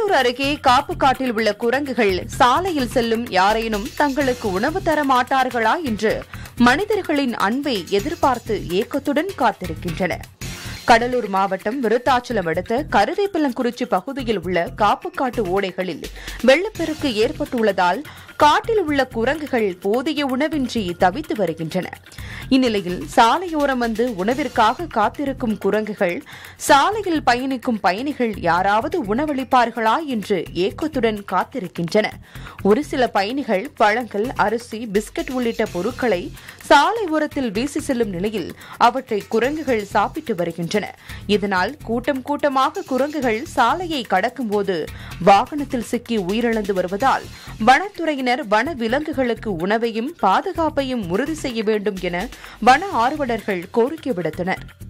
கடலூர் அருகே காப்புக்காட்டில் உள்ள குரங்குகள் சாலையில் செல்லும் யாரேனும் தங்களுக்கு உணவு தர மாட்டார்களா என்று மனிதர்களின் அன்பை எதிர்பார்த்து ஏக்கத்துடன் காத்திருக்கின்றன கடலூர் மாவட்டம் விருத்தாச்சலம் அடுத்த கருவேப்பிலங்குறிச்சி பகுதியில் உள்ள காப்புக்காட்டு ஓடைகளில் வெள்ளப்பெருக்கு ஏற்பட்டுள்ளதால் காட்டில் உள்ள குரங்குகள் போதிய உணவின்றி தவித்து வருகின்றன இந்நிலையில் சாலையோரம் வந்து உணவிற்காக காத்திருக்கும் குரங்குகள் சாலையில் பயணிக்கும் பயணிகள் யாராவது உணவளிப்பார்களா என்று ஏக்கத்துடன் காத்திருக்கின்றன ஒரு சில பயணிகள் பழங்கள் அரிசி பிஸ்கட் உள்ளிட்ட பொருட்களை சாலை ஓரத்தில் வீசி செல்லும் நிலையில் அவற்றை குரங்குகள் சாப்பிட்டு வருகின்றன இதனால் கூட்டம் கூட்டமாக குரங்குகள் சாலையை கடக்கும்போது வாகனத்தில் சிக்கி உயிரிழந்து வருவதால் வனத்துறையினர் வன விலங்குகளுக்கு உணவையும் பாதுகாப்பையும் உறுதி செய்ய வேண்டும் என வன ஆர்வலர்கள் கோரிக்கை விடுத்தனர்